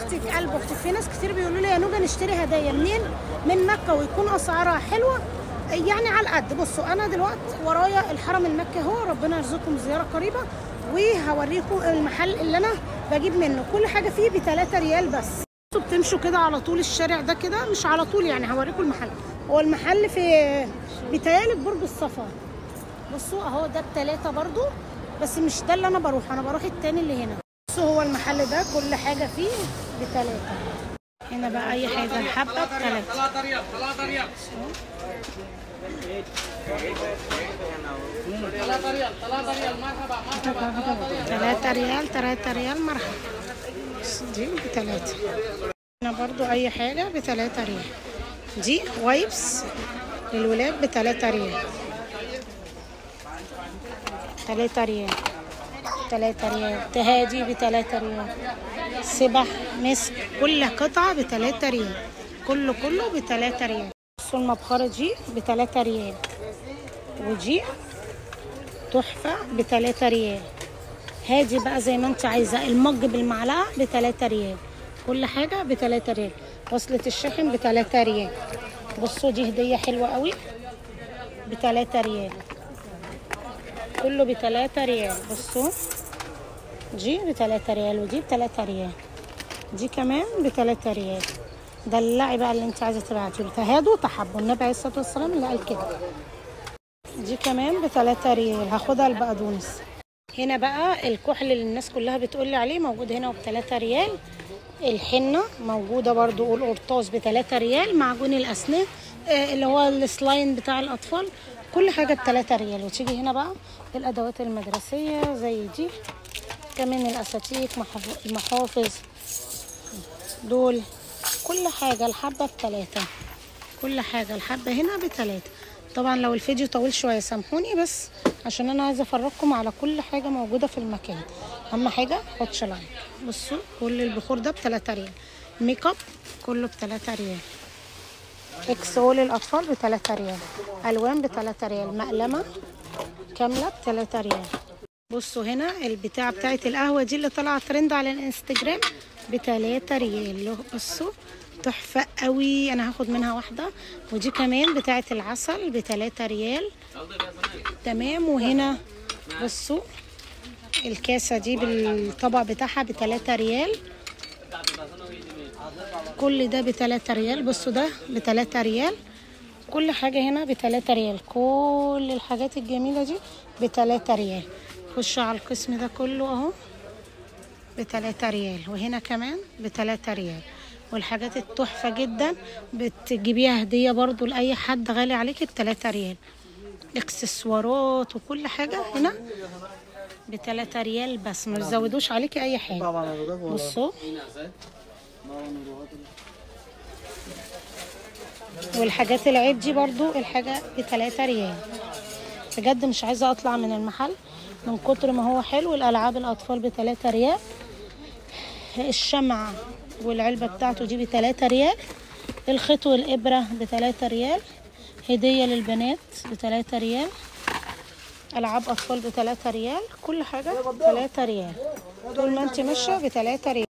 اختي في قلب اختي في ناس كتير بيقولوا لي يا نوجه نشتري هدايا منين من مكه ويكون اسعارها حلوه يعني على القد بصوا انا دلوقتي ورايا الحرم المكي اهو ربنا يرزقكم زياره قريبه وهوريكم المحل اللي انا بجيب منه كل حاجه فيه ب 3 ريال بس بصوا بتمشوا كده على طول الشارع ده كده مش على طول يعني هوريكم المحل هو المحل في بيتهيألي في برج الصفا بصوا اهو ده بتلاتة برضو بس مش ده اللي انا بروح انا بروح التاني اللي هنا بصوا هو المحل ده كل حاجة فيه بتلاتة هنا بقى اي حاجة الحبة بتلاتة ثلاثة ريال ثلاثة ريال ثلاثة ريال ثلاثة ريال مرحبا مرحبا تلاتة ريال تلاتة ريال مرحبا بس دي بتلاتة هنا برضو اي حاجة بتلاتة ريال دي وايبس للولاد بتلاتة ريال تلاتة ريال تلاتة ريال تهادي بتلاتة ريال سبح مسك كل قطعة بتلاتة ريال كله كله بتلاتة ريال بصوا المبخرة دي بتلاتة ريال ودي تحفة بتلاتة ريال هادي بقى زي ما انت عايزة المج بالمعلقة بتلاتة ريال كل حاجة بتلاتة ريال وصلة الشحن بتلاتة ريال بصوا دي هدية حلوة قوي بتلاتة ريال كله بتلاتة ريال بصوا دي بتلاتة ريال ودي بتلاتة ريال دي كمان بتلاتة ريال دلعي بقى اللي انت عايزه تبعتيه تهادوا تحبوا النبي عليه الصلاه والسلام اللي قال كده دي كمان بتلاتة ريال هاخدها البقدونس هنا بقى الكحل اللي الناس كلها بتقول لي عليه موجود هنا بتلاتة ريال الحنة موجودة برضو والقرطاس بتلاتة ريال معجون الأسنان آه، اللي هو السلاين بتاع الأطفال كل حاجة بتلاتة ريال وتيجي هنا بقى الأدوات المدرسية زي دي كمان الأساتيك محف- المحافظ دول كل حاجة الحبة بتلاتة كل حاجة الحبة هنا بتلاتة طبعا لو الفيديو طويل شوية سامحوني بس عشان انا عايزة افرجكم على كل حاجة موجودة في المكان اهم حاجة حطش لايك بصوا كل البخور ده بتلاتة ريال ميك اب كله بتلاتة ريال اكسول الاطفال بتلاتة ريال الوان بتلاتة ريال مقلمة كاملة بتلاتة ريال بصوا هنا البتاع بتاعت القهوة دي اللي طالعة ترند على الانستجرام بتلاتة ريال له- بصوا تحفة قوي انا هاخد منها واحدة ودي كمان بتاعت العسل بتلاتة ريال تمام وهنا بصوا الكاسة دي بالطبق بتاعها بتلاتة ريال كل ده بتلاتة ريال بصوا ده بتلاتة ريال كل حاجة هنا بتلاتة ريال كل الحاجات الجميلة دي بتلاتة ريال خش على القسم ده كله اهو بتلاتة ريال وهنا كمان بتلاتة ريال والحاجات التحفة جدا بتجيبيها هدية برضو لأي حد غالي عليكي بتلاتة ريال اكسسوارات وكل حاجة هنا بتلاتة ريال بس ما تزودوش عليكي أي حاجة بصوا والحاجات العيب دي برضو الحاجة بتلاتة ريال بجد مش عايزة أطلع من المحل من كتر ما هو حلو الألعاب الأطفال بتلاتة ريال الشمع والعلبة بتاعته دي بتلاتة ريال الخيط والإبرة بتلاتة ريال هدية للبنات بتلاتة ريال ألعاب أطفال بتلاتة ريال كل حاجة بتلاتة ريال طول ما انت ماشية بتلاتة ريال